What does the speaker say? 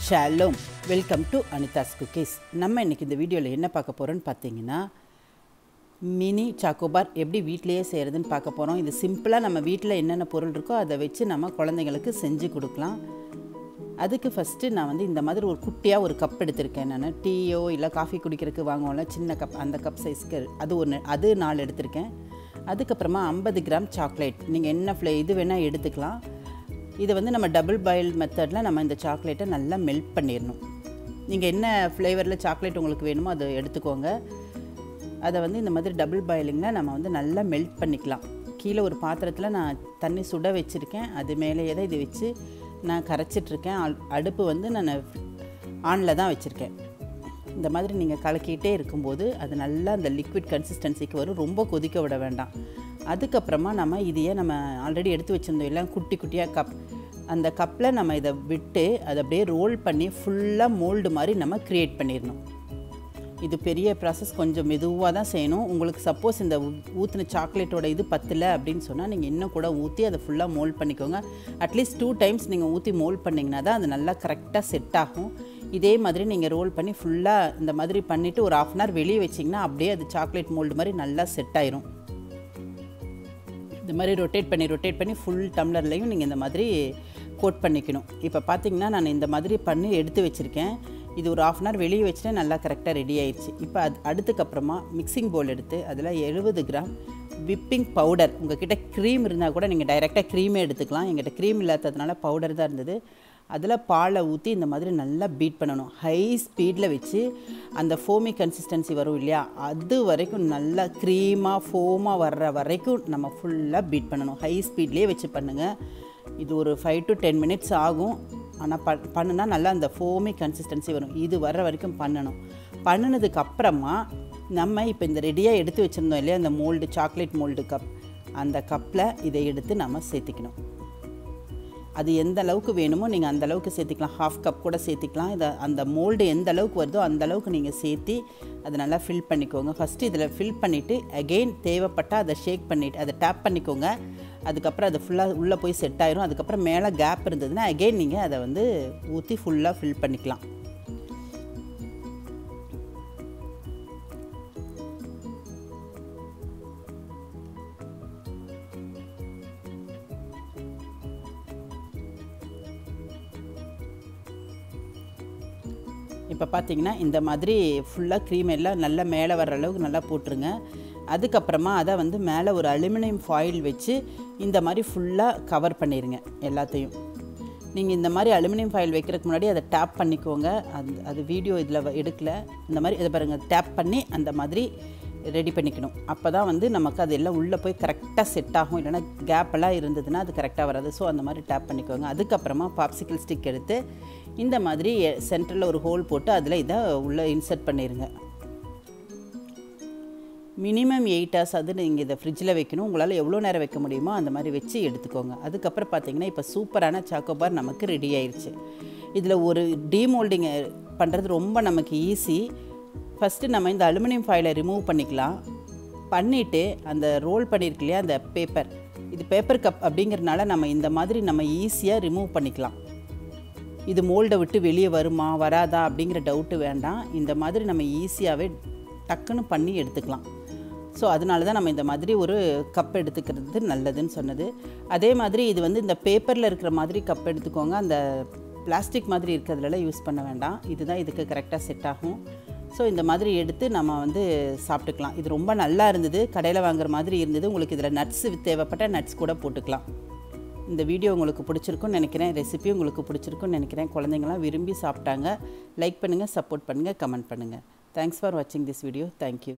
Shalom welcome to Anitha's cookies நம்ம இன்றைக்கி இந்த வீடியோவில் என்ன பார்க்க போகிறோன்னு பார்த்தீங்கன்னா மினி சாக்கோபார் எப்படி வீட்டிலேயே செய்கிறதுன்னு பார்க்க போகிறோம் இது சிம்பிளாக நம்ம வீட்டில் என்னென்ன பொருள் இருக்கோ அதை வச்சு நம்ம குழந்தைங்களுக்கு செஞ்சு கொடுக்கலாம் அதுக்கு ஃபஸ்ட்டு நான் வந்து இந்த மாதிரி ஒரு குட்டியாக ஒரு கப் எடுத்திருக்கேன் நான் டீயோ இல்லை காஃபி குடிக்கிறதுக்கு வாங்குவோம்ல சின்ன கப் அந்த கப் சைஸ்க்கு அது ஒன்று அது நாலு எடுத்திருக்கேன் அதுக்கப்புறமா ஐம்பது கிராம் சாக்லேட் நீங்கள் என்ன ஃப்ளே இது வேணால் எடுத்துக்கலாம் இதை வந்து நம்ம டபுள் பாயில் மெத்தடில் நம்ம இந்த சாக்லேட்டை நல்லா மெல்ட் பண்ணிடணும் நீங்கள் என்ன ஃப்ளேவரில் சாக்லேட் உங்களுக்கு வேணுமோ அதை எடுத்துக்கோங்க அதை வந்து இந்த மாதிரி டபுள் பாயிலிங்கில் நம்ம வந்து நல்லா மெல்ட் பண்ணிக்கலாம் கீழே ஒரு பாத்திரத்தில் நான் தண்ணி சுட வச்சுருக்கேன் அது மேலேயே தான் இதை வச்சு நான் கரைச்சிட்ருக்கேன் அடுப்பு வந்து நான் ஆனில் தான் வச்சுருக்கேன் இந்த மாதிரி நீங்கள் கலக்கிட்டே இருக்கும்போது அது நல்லா அந்த லிக்விட் கன்சிஸ்டன்சிக்கு வரும் ரொம்ப கொதிக்க விட வேண்டாம் அதுக்கப்புறமா நம்ம இதையே நம்ம ஆல்ரெடி எடுத்து வச்சுருந்தோம் எல்லாம் குட்டி குட்டியாக கப் அந்த கப்பில் நம்ம இதை விட்டு அதை அப்படியே ரோல் பண்ணி ஃபுல்லாக மோல்டு மாதிரி நம்ம க்ரியேட் பண்ணிடணும் இது பெரிய ப்ராசஸ் கொஞ்சம் மெதுவாக தான் செய்யணும் உங்களுக்கு சப்போஸ் இந்த ஊற்றின சாக்லேட்டோட இது பத்தலை அப்படின்னு சொன்னால் நீங்கள் இன்னும் கூட ஊற்றி அதை ஃபுல்லாக மோல்ட் பண்ணிக்கோங்க அட்லீஸ்ட் டூ டைம்ஸ் நீங்கள் ஊற்றி மோல்ட் பண்ணிங்கன்னா தான் அது நல்லா கரெக்டாக செட் ஆகும் இதே மாதிரி நீங்கள் ரோல் பண்ணி ஃபுல்லாக இந்த மாதிரி பண்ணிவிட்டு ஒரு ஆஃப் அன் ஹவர் வெளியே வச்சிங்கன்னா அப்படியே அது சாக்லேட் மோல்டு மாதிரி நல்லா செட் ஆயிரும் இந்த மாதிரி ரொட்டேட் பண்ணி ரொட்டேட் பண்ணி ஃபுல் டம்ளர்லையும் நீங்கள் இந்த மாதிரி கோட் பண்ணிக்கணும் இப்போ பார்த்தீங்கன்னா நான் இந்த மாதிரி பண்ணி எடுத்து வச்சுருக்கேன் இது ஒரு ஆஃப் அன் ஹவர் வெளியே வச்சுட்டு நல்லா கரெக்டாக ரெடி ஆயிடுச்சு இப்போ அது அடுத்துக்கப்புறமா மிக்சிங் பவுல் எடுத்து அதில் எழுபது கிராம் விப்பிங் பவுடர் உங்கள் கிட்டே க்ரீம் இருந்தால் கூட நீங்கள் டைரெக்டாக க்ரீமே எடுத்துக்கலாம் எங்கிட்ட க்ரீம் இல்லாததுனால பவுடர் தான் இருந்தது அதில் பாலை ஊற்றி இந்த மாதிரி நல்லா பீட் பண்ணணும் ஹை ஸ்பீடில் வச்சு அந்த ஃபோமி கன்சிஸ்டன்சி வரும் இல்லையா அது வரைக்கும் நல்லா க்ரீமாக ஃபோமாக வர்ற வரைக்கும் நம்ம ஃபுல்லாக பீட் பண்ணணும் ஹை ஸ்பீட்லேயே வச்சு பண்ணுங்கள் இது ஒரு ஃபைவ் டு டென் மினிட்ஸ் ஆகும் ஆனால் ப பண்ணுனா நல்லா அந்த ஃபோமி கன்சிஸ்டன்சி வரும் இது வர்ற வரைக்கும் பண்ணணும் பண்ணினதுக்கு அப்புறமா நம்ம இப்போ இந்த ரெடியாக எடுத்து வச்சுருந்தோம் இல்லையா அந்த மோல்டு சாக்லேட் மோல்டு கப் அந்த கப்பில் இதை எடுத்து நம்ம சேர்த்திக்கணும் அது எந்த அளவுக்கு வேணுமோ நீங்கள் அந்த அளவுக்கு சேர்த்திக்கலாம் ஹாஃப் கப் கூட சேர்த்திக்கலாம் இதை அந்த மோல்டு எந்த அளவுக்கு வருதோ அந்த அளவுக்கு நீங்கள் சேர்த்தி அதை நல்லா ஃபில் பண்ணிக்கோங்க ஃபஸ்ட்டு இதில் ஃபில் பண்ணிவிட்டு அகெயின் தேவைப்பட்டால் அதை ஷேக் பண்ணிவிட்டு அதை டேப் பண்ணிக்கோங்க அதுக்கப்புறம் அது ஃபுல்லாக உள்ளே போய் செட் ஆயிரும் அதுக்கப்புறம் மேலே கேப் இருந்ததுன்னா அகெயின் நீங்கள் அதை வந்து ஊற்றி ஃபுல்லாக ஃபில் பண்ணிக்கலாம் இப்போ பார்த்தீங்கன்னா இந்த மாதிரி ஃபுல்லாக க்ரீம் எல்லாம் நல்லா மேலே வர்ற அளவுக்கு நல்லா போட்டுருங்க அதுக்கப்புறமா அதை வந்து மேலே ஒரு அலுமினியம் ஃபாயில் வச்சு இந்த மாதிரி ஃபுல்லாக கவர் பண்ணிடுங்க எல்லாத்தையும் நீங்கள் இந்த மாதிரி அலுமினியம் ஃபாயில் வைக்கிறதுக்கு முன்னாடி அதை டேப் பண்ணிக்கோங்க அது அது வீடியோ இதில் எடுக்கல இந்த மாதிரி இதை பாருங்கள் டேப் பண்ணி அந்த மாதிரி ரெடி பண்ணிக்கணும் அப்போ தான் வந்து நமக்கு அது எல்லாம் உள்ளே போய் கரெக்டாக செட் ஆகும் இல்லைனா கேப்பெல்லாம் இருந்ததுன்னா அது கரெக்டாக வராது ஸோ அந்த மாதிரி டேப் பண்ணிக்கோங்க அதுக்கப்புறமா பாப்சிக்கல் ஸ்டிக் எடுத்து இந்த மாதிரி சென்டரில் ஒரு ஹோல் போட்டு அதில் இதை உள்ளே இன்சர்ட் பண்ணிடுங்க மினிமம் எயிட் ஹவர்ஸ் அது நீங்கள் இதை ஃப்ரிட்ஜில் வைக்கணும் உங்களால் எவ்வளோ நேரம் வைக்க முடியுமோ அந்த மாதிரி வச்சு எடுத்துக்கோங்க அதுக்கப்புறம் பார்த்தீங்கன்னா இப்போ சூப்பரான சாக்கோபார் நமக்கு ரெடி ஆயிடுச்சு இதில் ஒரு டீமோல்டிங் பண்ணுறது ரொம்ப நமக்கு ஈஸி ஃபஸ்ட்டு நம்ம இந்த அலுமினியம் ஃபாயிலை ரிமூவ் பண்ணிக்கலாம் பண்ணிவிட்டு அந்த ரோல் பண்ணியிருக்கு இல்லையா அந்த பேப்பர் இது பேப்பர் கப் அப்படிங்கிறனால நம்ம இந்த மாதிரி நம்ம ஈஸியாக ரிமூவ் பண்ணிக்கலாம் இது மோல்டை விட்டு வெளியே வருமா வராதா அப்படிங்கிற டவுட்டு வேண்டாம் இந்த மாதிரி நம்ம ஈஸியாகவே டக்குன்னு பண்ணி எடுத்துக்கலாம் ஸோ அதனால தான் நம்ம இந்த மாதிரி ஒரு கப் எடுத்துக்கிறது நல்லதுன்னு சொன்னது அதே மாதிரி இது வந்து இந்த பேப்பரில் இருக்கிற மாதிரி கப் எடுத்துக்கோங்க அந்த பிளாஸ்டிக் மாதிரி இருக்கிறதுல யூஸ் பண்ண வேண்டாம் இதுதான் இதுக்கு கரெக்டாக செட் ஆகும் ஸோ இந்த மாதிரி எடுத்து நம்ம வந்து சாப்பிட்டுக்கலாம் இது ரொம்ப நல்லா இருந்தது கடையில் வாங்குற மாதிரி இருந்தது உங்களுக்கு இதில் நட்ஸ் தேவைப்பட்ட நட்ஸ் கூட போட்டுக்கலாம் இந்த வீடியோ உங்களுக்கு பிடிச்சிருக்குன்னு நினைக்கிறேன் ரெசிபி உங்களுக்கு பிடிச்சிருக்குன்னு நினைக்கிறேன் குழந்தைங்களாம் விரும்பி சாப்பிட்டாங்க லைக் பண்ணுங்கள் சப்போர்ட் பண்ணுங்கள் கமெண்ட் பண்ணுங்கள் தேங்க்ஸ் ஃபார் வாட்சிங் திஸ் வீடியோ தேங்க்யூ